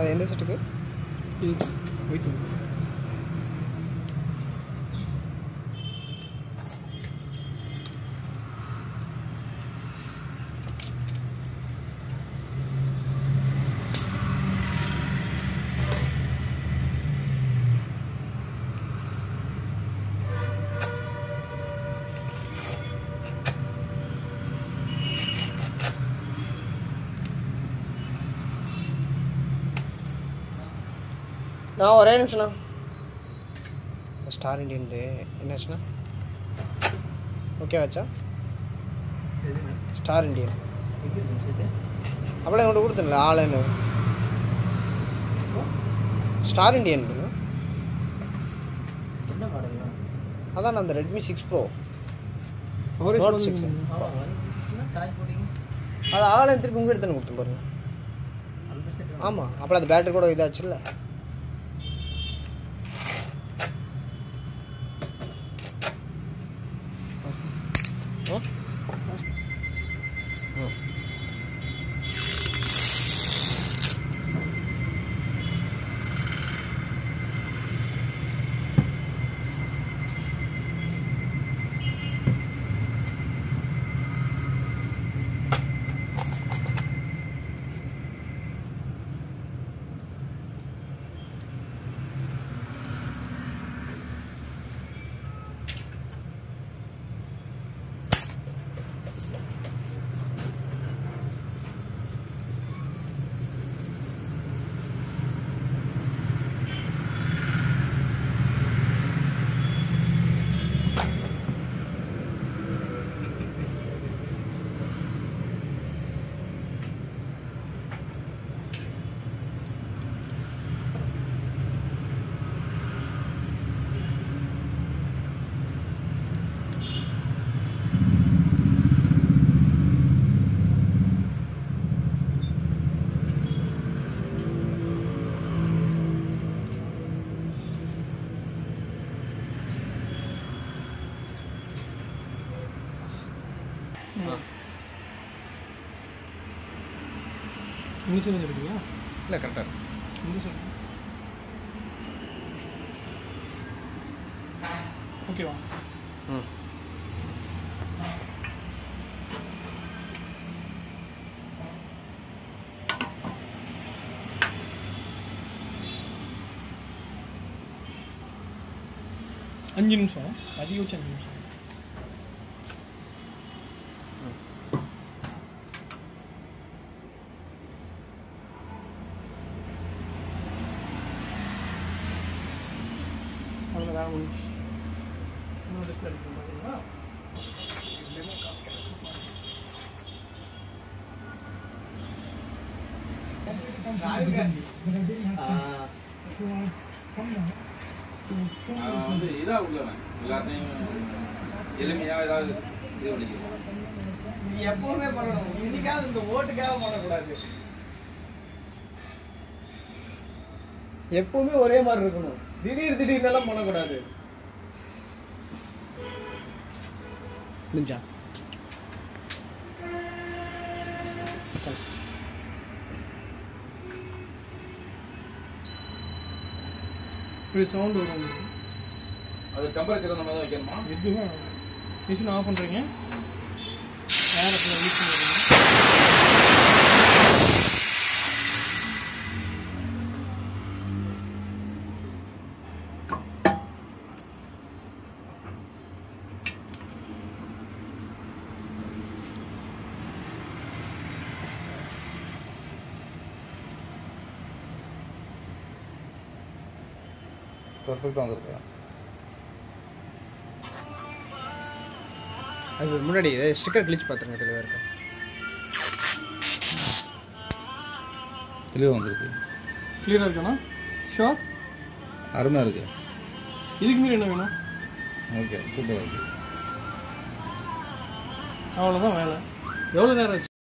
அது எந்த செட்டுக்கு இது ஒயிட் நான் ஒரே நிமிஷம்ண்ணா ஸ்டார் இண்டியன்து என்னாச்சுண்ணா ஓகே வச்சா ஸ்டார் இண்டியன் அப்பளம் என்கிட்ட கொடுத்தேன்ல ஆளுன்னு ஸ்டார் இண்டியன் இருக்கு என்ன மாடல் அதான் அந்த Redmi six pro average Note six. Charge போட்டீங்க அது ஆளுன்னு திருப்பி உங்கள் எடுத்து கொடுத்தேன் பாருங்க அந்த செட் ஆமாம் அப்புறம் அது பேட்டரி கூட இதாச்சுல்ல ஆ? ஆ. இந்த சைடு எடுக்கிறீங்களா இல்லை கரெக்டாக இருக்கு இந்த சைடு ஓகேவா ம் அஞ்சு நிமிஷம் அதிகபட்சம் அஞ்சு நிமிஷம் அவ்வளோ வேலை முடிஞ்சு இன்னொரு டிஸ்பிளே எடுக்கணும் பார்த்தீங்களா அவன் வந்து இதாக உள்ளவன் எல்லாத்தையும் எளிமையாக ஏதாவது இது பண்ணிக்குவான் நீ எப்பவுமே பண்ணணும் இன்னைக்காவது இந்த ஓட்டுக்காக பண்ணக்கூடாது எப்பவுமே ஒரே மாதிரி இருக்கணும் திடீர் திடீர்னெல்லாம் பண்ணக்கூடாது முடிஞ்சா இப்படி சவுண்ட் வரும் உங்களுக்கு. அது டெம்பரேச்சர் அந்த மாதிரி தான் வைக்கணுமா எதுவும் மிஷின் ஆஃப் பண்ணுறீங்க ஏர் அப்படி யூஸ் பண்ணுறீங்க பர்ஃபெக்டாக வந்திருக்கா அது முன்னாடி ஸ்டிக்கர் கிழிச்சு பார்த்துருங்க தெளிவாக இருக்கும் தெளிவாக வந்திருக்கு கிளியராக இருக்காண்ணா ஷோர் அருமையாக இருக்கு இதுக்கு மீறி என்ன வேணும் ஓகே சூப்பராக இருக்கு அவ்வளோதான் வேலை எவ்வளோ நேரம் ஆச்சு